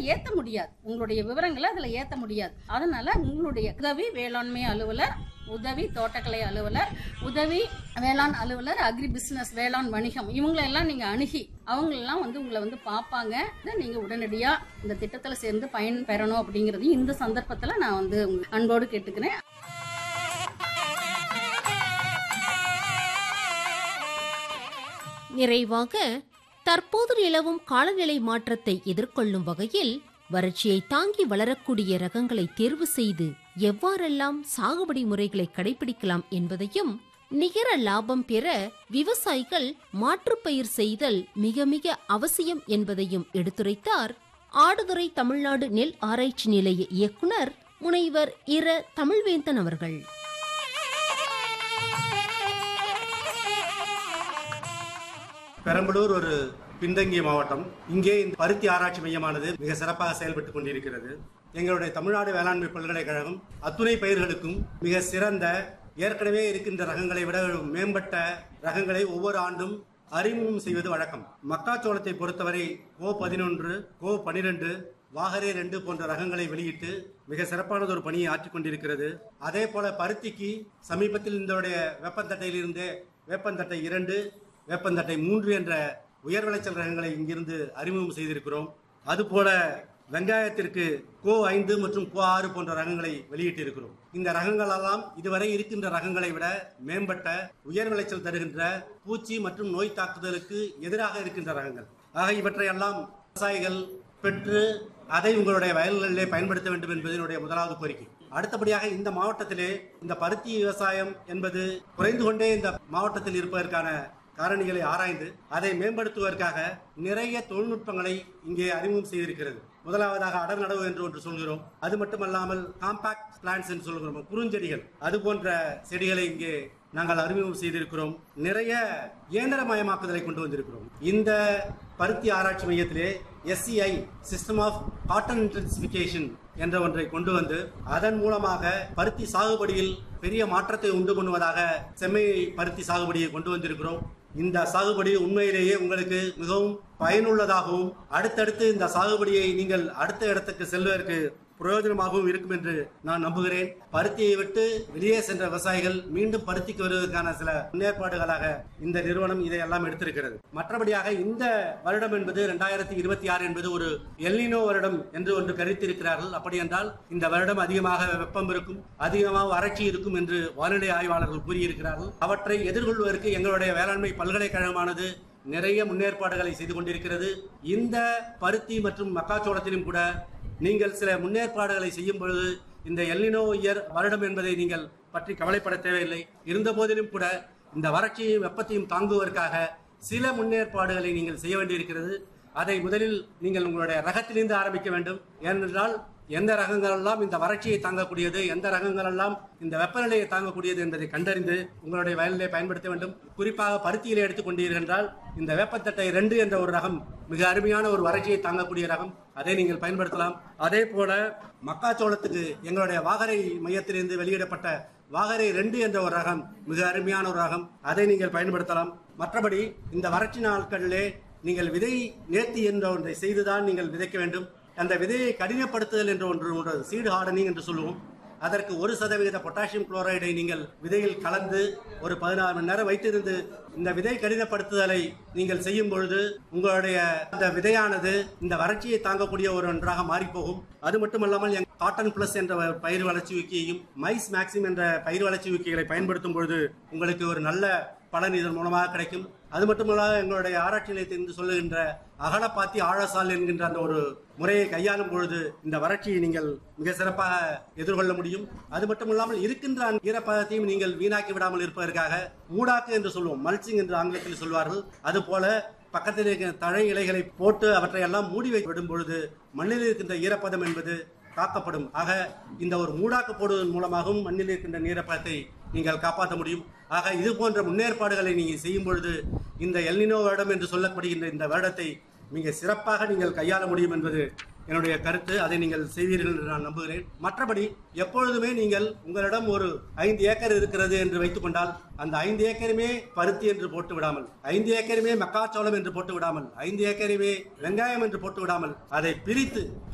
ஏத்த முடியாது உங்களுடைய விவரங்களை அதுல ஏத்த முடியாது அதனால உங்களுடைய உதவி வேளாண்மை அலுவலர் உதவி தோட்டக்கலை அலுவலர் உதவி வேளாண் அலுவலர் அக்ரி பிசினஸ் வேளாண் வணிகம் இவங்களெல்லாம் நீங்க அணுகி அவங்களெல்லாம் வந்து உங்களை வந்து பார்ப்பாங்க இதை நீங்க உடனடியா இந்த திட்டத்துல சேர்ந்து பயன் பெறணும் அப்படிங்கறதையும் இந்த சந்தர்ப்பத்துல நான் வந்து உங்க அன்போடு கேட்டுக்கிறேன் நிறைவாக தற்போது நிலவும் காலநிலை மாற்றத்தை எதிர்கொள்ளும் வகையில் வறட்சியை தாங்கி வளரக்கூடிய ரகங்களை தேர்வு செய்து எவ்வாறெல்லாம் சாகுபடி முறைகளை கடைபிடிக்கலாம் என்பதையும் நிகர லாபம் பெற விவசாயிகள் மாற்றுப்பயிர் செய்தல் மிக மிக அவசியம் என்பதையும் எடுத்துரைத்தார் ஆடுதுறை தமிழ்நாடு நெல் ஆராய்ச்சி நிலைய இயக்குனர் முனைவர் இர தமிழ்வேந்தன் அவர்கள் பெரம்பலூர் ஒரு பின்தங்கிய மாவட்டம் இங்கே இந்த பருத்தி ஆராய்ச்சி மையமானது மிக சிறப்பாக செயல்பட்டுக் கொண்டிருக்கிறது எங்களுடைய தமிழ்நாடு வேளாண்மை பல்கலைக்கழகம் அத்துணை பயிர்களுக்கும் மிக சிறந்த ஏற்கனவே இருக்கின்ற ரகங்களை விட மேம்பட்ட ரகங்களை ஒவ்வொரு ஆண்டும் அறிமுகம் செய்வது வழக்கம் மக்காச்சோளத்தை பொறுத்தவரை கோ பதினொன்று கோ பனிரெண்டு வாகரே ரெண்டு போன்ற ரகங்களை வெளியிட்டு மிக சிறப்பானது ஒரு பணியை ஆற்றிக் கொண்டிருக்கிறது அதே போல பருத்திக்கு சமீபத்தில் இதனுடைய வெப்பந்தட்டையிலிருந்தே வேப்பந்தட்டை இரண்டு வேப்பந்தட்டை மூன்று என்ற உயர் விளைச்சல் ரகங்களை இங்கிருந்து அறிமுகம் செய்திருக்கிறோம் அதுபோல வெங்காயத்திற்கு கோ ஐந்து மற்றும் கோ ஆறு போன்ற ரகங்களை வெளியிட்டிருக்கிறோம் இந்த ரகங்கள் எல்லாம் இதுவரை இருக்கின்ற ரகங்களை விட மேம்பட்ட உயர் விளைச்சல் தருகின்ற பூச்சி மற்றும் நோய் தாக்குதலுக்கு எதிராக இருக்கின்ற ரகங்கள் ஆக இவற்றையெல்லாம் விவசாயிகள் பெற்று அதை உங்களுடைய வயல்களிலே பயன்படுத்த வேண்டும் என்பது என்னுடைய முதலாவது கோரிக்கை அடுத்தபடியாக இந்த மாவட்டத்திலே இந்த பருத்தி விவசாயம் என்பது குறைந்து கொண்டே இந்த மாவட்டத்தில் இருப்பதற்கான காரணிகளை ஆராய்ந்து அதை மேம்படுத்துவதற்காக நிறைய தொழில்நுட்பங்களை இங்கே அறிமுகம் செய்திருக்கிறது முதலாவதாக அடர் நடவு என்று ஒன்று சொல்கிறோம் அது மட்டுமல்லாமல் காம்பாக்ட் பிளான்ஸ் என்று சொல்கிறோம் குறுஞ்செடிகள் அது போன்ற செடிகளை இங்கே நாங்கள் அறிமுகம் செய்திருக்கிறோம் நிறைய இயந்திரமயமாக்குதலை கொண்டு வந்திருக்கிறோம் இந்த பருத்தி ஆராய்ச்சி மையத்திலே SCI system of cotton intensification என்ற ஒன்றை கொண்டு வந்து அதன் மூலமாக பருத்தி சாகுபடியில் பெரிய மாற்றத்தை உண்டு பண்ணுவதாக செம்மை பருத்தி சாகுபடியை கொண்டு வந்திருக்கிறோம் இந்த சாகுபடி உண்மையிலேயே உங்களுக்கு மிகவும் பயனுள்ளதாகவும் அடுத்தடுத்து இந்த சாகுபடியை நீங்கள் அடுத்த இடத்துக்கு செல்வதற்கு பிரயோஜனமாகவும் இருக்கும் என்று நான் நம்புகிறேன் பருத்தியை விட்டு வெளியே சென்ற விவசாயிகள் மீண்டும் பருத்திக்கு வருவதற்கான சில முன்னேற்பாடுகளாக இந்த நிறுவனம் இதையெல்லாம் எடுத்திருக்கிறது மற்றபடியாக இந்த வருடம் என்பது இரண்டாயிரத்தி இருபத்தி ஆறு என்பது ஒரு எல்லினோ வருடம் என்று ஒன்று கருத்திருக்கிறார்கள் அப்படி என்றால் இந்த வருடம் அதிகமாக வெப்பம் இருக்கும் அதிகமாக வறட்சி இருக்கும் என்று வானிலை ஆய்வாளர்கள் கூறியிருக்கிறார்கள் அவற்றை எதிர்கொள்வதற்கு எங்களுடைய வேளாண்மை பல்கலைக்கழகமானது நிறைய முன்னேற்பாடுகளை செய்து கொண்டிருக்கிறது இந்த பருத்தி மற்றும் மக்காச்சோளத்திலும் கூட நீங்கள் சில முன்னேற்பாடுகளை செய்யும் பொழுது இந்த எல்லினோ இயர் வருடம் என்பதை நீங்கள் பற்றி கவலைப்பட தேவையில்லை இருந்த போதிலும் கூட இந்த வறட்சியையும் வெப்பத்தையும் தாங்குவதற்காக சில முன்னேற்பாடுகளை நீங்கள் செய்ய வேண்டியிருக்கிறது அதை முதலில் நீங்கள் உங்களுடைய ரகத்திலிருந்து ஆரம்பிக்க வேண்டும் ஏனென்றால் எந்த ரகங்கள் எல்லாம் இந்த வறட்சியை தாங்கக்கூடியது எந்த ரகங்கள் எல்லாம் இந்த வெப்பநிலையை தாங்கக்கூடியது என்பதை கண்டறிந்து உங்களுடைய வயலிலே பயன்படுத்த வேண்டும் குறிப்பாக பருத்தியிலே எடுத்துக்கொண்டீர்கள் என்றால் இந்த வேப்பத்தட்டை ரெண்டு என்ற ஒரு ரகம் மிக அருமையான ஒரு வறட்சியை தாங்கக்கூடிய ரகம் அதை நீங்கள் பயன்படுத்தலாம் அதே போல மக்காச்சோளத்துக்கு எங்களுடைய வாகரை மையத்திலிருந்து வெளியிடப்பட்ட வாகரை ரெண்டு என்ற ஒரு ரகம் மிக அருமையான ஒரு ரகம் அதை நீங்கள் பயன்படுத்தலாம் மற்றபடி இந்த வறட்சி நாட்களிலே நீங்கள் விதை நேர்த்தி என்ற ஒன்றை செய்துதான் நீங்கள் விதைக்க வேண்டும் அந்த விதையை கடினப்படுத்துதல் என்ற ஒன்று உண்டு சீடு ஹார்டனிங் என்று சொல்லுவோம் அதற்கு ஒரு சதவிகித பொட்டாசியம் குளோரைடை நீங்கள் விதையில் கலந்து ஒரு பதினாறு மணி நேரம் வைத்திருந்து இந்த விதை கடினப்படுத்துதலை நீங்கள் செய்யும் பொழுது உங்களுடைய அந்த விதையானது இந்த வறட்சியை தாங்கக்கூடிய ஒரு ஒன்றாக மாறிப்போகும் அது மட்டுமல்லாமல் எங் காட்டன் பிளஸ் என்ற பயிர் வளர்ச்சி ஊக்கியையும் மைஸ் மேக்சிம் என்ற பயிர் வளர்ச்சி ஊக்கிகளை பயன்படுத்தும் பொழுது உங்களுக்கு ஒரு நல்ல பலன் இதன் மூலமாக கிடைக்கும் அது மட்டுமல்லாத எங்களுடைய ஆராய்ச்சி நிலையத்திலிருந்து சொல்லுகின்ற அகலப்பாத்தி ஆழசால் என்கின்ற அந்த ஒரு முறையை கையாளும் பொழுது இந்த வறட்சியை நீங்கள் மிக சிறப்பாக எதிர்கொள்ள முடியும் அது மட்டுமல்லாமல் இருக்கின்ற அந்த ஈரப்பதத்தையும் நீங்கள் வீணாக்கி விடாமல் இருப்பதற்காக மூடாக்கு என்று சொல்லுவோம் மல்ச்சிங் என்று ஆங்கிலத்தில் சொல்வார்கள் அதுபோல பக்கத்தில் இருக்கிற தழை இலைகளை போட்டு அவற்றை எல்லாம் மூடி வைத்து விடும் பொழுது மண்ணில் இருக்கின்ற ஈரப்பதம் என்பது காக்கப்படும் ஆக இந்த ஒரு மூடாக்கு போடுவதன் மூலமாகவும் மண்ணில் இருக்கின்ற நீரப்பதத்தை நீங்கள் காப்பாற்ற முடியும் ஆக இது போன்ற முன்னேற்பாடுகளை நீங்கள் செய்யும் பொழுது இந்த எல்னினோ வருடம் என்று சொல்லப்படுகின்ற இந்த வருடத்தை மிக சிறப்பாக நீங்கள் கையாள முடியும் என்பது என்னுடைய கருத்து அதை நீங்கள் செய்வீர்கள் என்று நான் நம்புகிறேன் மற்றபடி எப்பொழுதுமே நீங்கள் உங்களிடம் ஒரு ஐந்து ஏக்கர் இருக்கிறது என்று வைத்துக் கொண்டால் அந்த ஐந்து ஏக்கருமே பருத்தி என்று போட்டு விடாமல் ஐந்து ஏக்கருமே மக்காச்சோளம் என்று போட்டு விடாமல் ஐந்து ஏக்கருமே வெங்காயம் என்று போட்டு விடாமல் அதை பிரித்து